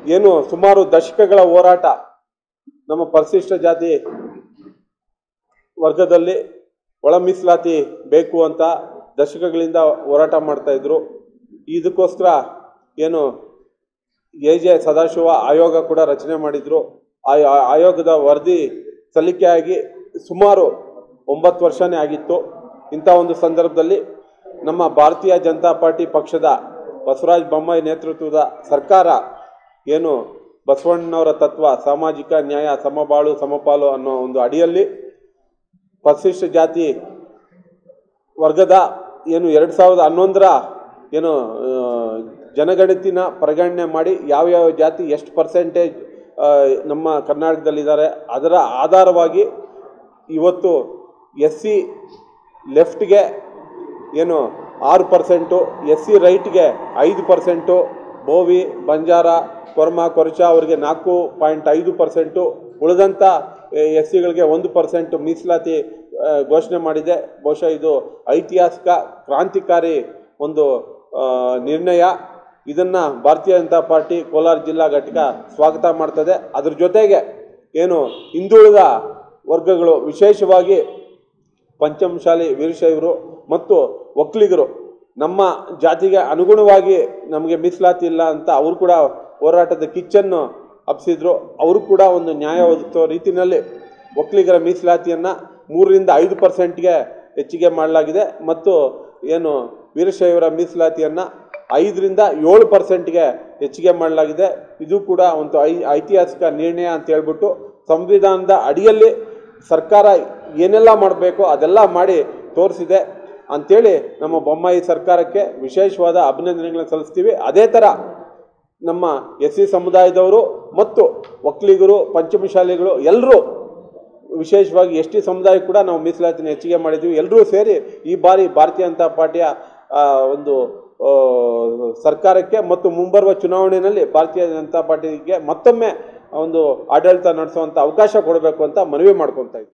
ಏನು ಸುಮಾರು ದಶಕಗಳ ಹೋರಾಟ ನಮ್ಮ ಪರಿಶಿಷ್ಟ ಜಾತಿ ವರ್ಗದಲ್ಲಿ ಒಳ ಮೀಸಲಾತಿ ಬೇಕು ಅಂತ ದಶಕಗಳಿಂದ ಹೋರಾಟ ಮಾಡ್ತಾ ಇದ್ರು ಇದಕ್ಕೋಸ್ಕರ ಏನು ಎ ಜೆ ಸದಾಶಿವ ಆಯೋಗ ಕೂಡ ರಚನೆ ಮಾಡಿದ್ರು ಆ ಆ- ಆಯೋಗದ ವರದಿ ಸಲ್ಲಿಕೆಯಾಗಿ ಸುಮಾರು ಒಂಬತ್ತು ವರ್ಷನೇ ಆಗಿತ್ತು ಇಂಥ ಒಂದು ಸಂದರ್ಭದಲ್ಲಿ ನಮ್ಮ ಭಾರತೀಯ ಜನತಾ ಪಾರ್ಟಿ ಪಕ್ಷದ ಬಸವರಾಜ ಬೊಮ್ಮಾಯಿ ನೇತೃತ್ವದ ಸರ್ಕಾರ ಏನು ಬಸವಣ್ಣನವರ ತತ್ವ ಸಾಮಾಜಿಕ ನ್ಯಾಯ ಸಮಬಾಳು ಸಮಪಾಲು ಅನ್ನೋ ಒಂದು ಅಡಿಯಲ್ಲಿ ಪರಿಶಿಷ್ಟ ಜಾತಿ ವರ್ಗದ ಏನು ಎರಡು ಸಾವಿರದ ಹನ್ನೊಂದರ ಏನು ಆ, ಜನಗಣತಿನ ಪರಿಗಣನೆ ಮಾಡಿ ಯಾವ್ಯಾವ ಜಾತಿ ಎಷ್ಟು ಪರ್ಸೆಂಟೇಜ್ ನಮ್ಮ ಕರ್ನಾಟಕದಲ್ಲಿದ್ದಾರೆ ಅದರ ಆಧಾರವಾಗಿ ಇವತ್ತು ಎಸ್ ಸಿ ಲೆಫ್ಟ್ಗೆ ಏನು ಆರು ಪರ್ಸೆಂಟು ಎಸ್ ಸಿ ರೈಟ್ಗೆ ಐದು ಪರ್ಸೆಂಟು ಬೋವಿ ಬಂಜಾರ ಕೊರ್ಮ ಕೊರಚ ಅವರಿಗೆ ನಾಲ್ಕು ಪಾಯಿಂಟ್ ಐದು ಪರ್ಸೆಂಟು ಉಳಿದಂಥ ಎಸ್ ಸಿಗಳಿಗೆ ಒಂದು ಪರ್ಸೆಂಟ್ ಮೀಸಲಾತಿ ಆ, ಘೋಷಣೆ ಮಾಡಿದೆ ಬಹುಶಃ ಇದು ಐತಿಹಾಸಿಕ ಕ್ರಾಂತಿಕಾರಿ ಒಂದು ಆ, ನಿರ್ಣಯ ಇದನ್ನು ಭಾರತೀಯ ಜನತಾ ಪಾರ್ಟಿ ಕೋಲಾರ ಜಿಲ್ಲಾ ಘಟಕ ಸ್ವಾಗತ ಮಾಡ್ತದೆ ಅದ್ರ ಜೊತೆಗೆ ಏನು ಹಿಂದುಳಿದ ವರ್ಗಗಳು ವಿಶೇಷವಾಗಿ ಪಂಚಮಶಾಲಿ ವೀರಶೈವರು ಮತ್ತು ಒಕ್ಕಲಿಗರು ನಮ್ಮ ಜಾತಿಗೆ ಅನುಗುಣವಾಗಿ ನಮಗೆ ಮೀಸಲಾತಿ ಇಲ್ಲ ಅಂತ ಅವರು ಕೂಡ ಹೋರಾಟದ ಕಿಚ್ಚನ್ನು ಹಬ್ಸಿದ್ರು ಅವರು ಕೂಡ ಒಂದು ನ್ಯಾಯ ಒದಗಿಸೋ ರೀತಿಯಲ್ಲಿ ಒಕ್ಕಲಿಗರ ಮೀಸಲಾತಿಯನ್ನು ಮೂರರಿಂದ ಐದು ಪರ್ಸೆಂಟ್ಗೆ ಹೆಚ್ಚಿಗೆ ಮಾಡಲಾಗಿದೆ ಮತ್ತು ಏನು ವೀರಶೈವರ ಮೀಸಲಾತಿಯನ್ನು ಐದರಿಂದ ಏಳು ಪರ್ಸೆಂಟ್ಗೆ ಹೆಚ್ಚಿಗೆ ಮಾಡಲಾಗಿದೆ ಇದು ಕೂಡ ಒಂದು ಐ ಐತಿಹಾಸಿಕ ನಿರ್ಣಯ ಅಂತ ಹೇಳ್ಬಿಟ್ಟು ಸಂವಿಧಾನದ ಅಡಿಯಲ್ಲಿ ಸರ್ಕಾರ ಏನೆಲ್ಲ ಮಾಡಬೇಕೋ ಅದೆಲ್ಲ ಮಾಡಿ ತೋರಿಸಿದೆ ಅಂಥೇಳಿ ನಮ್ಮ ಬೊಮ್ಮಾಯಿ ಸರ್ಕಾರಕ್ಕೆ ವಿಶೇಷವಾದ ಅಭಿನಂದನೆಗಳನ್ನು ಸಲ್ಲಿಸ್ತೀವಿ ಅದೇ ಥರ ನಮ್ಮ ಎಸ್ ಸಿ ಸಮುದಾಯದವರು ಮತ್ತು ಒಕ್ಕಲಿಗರು ಪಂಚಮಶಾಲಿಗಳು ಎಲ್ಲರೂ ವಿಶೇಷವಾಗಿ ಎಸ್ ಟಿ ಸಮುದಾಯ ಕೂಡ ನಾವು ಮೀಸಲಾತಿನ ಹೆಚ್ಚಿಗೆ ಮಾಡಿದ್ವಿ ಎಲ್ಲರೂ ಸೇರಿ ಈ ಬಾರಿ ಭಾರತೀಯ ಜನತಾ ಪಾರ್ಟಿಯ ಆ, ಒಂದು ಆ, ಸರ್ಕಾರಕ್ಕೆ ಮತ್ತು ಮುಂಬರುವ ಚುನಾವಣೆಯಲ್ಲಿ ಭಾರತೀಯ ಜನತಾ ಪಾರ್ಟಿಗೆ ಮತ್ತೊಮ್ಮೆ ಒಂದು ಆಡಳಿತ ನಡೆಸುವಂಥ ಅವಕಾಶ ಕೊಡಬೇಕು ಅಂತ ಮನವಿ ಮಾಡ್ಕೊತಾ ಇದ್ವಿ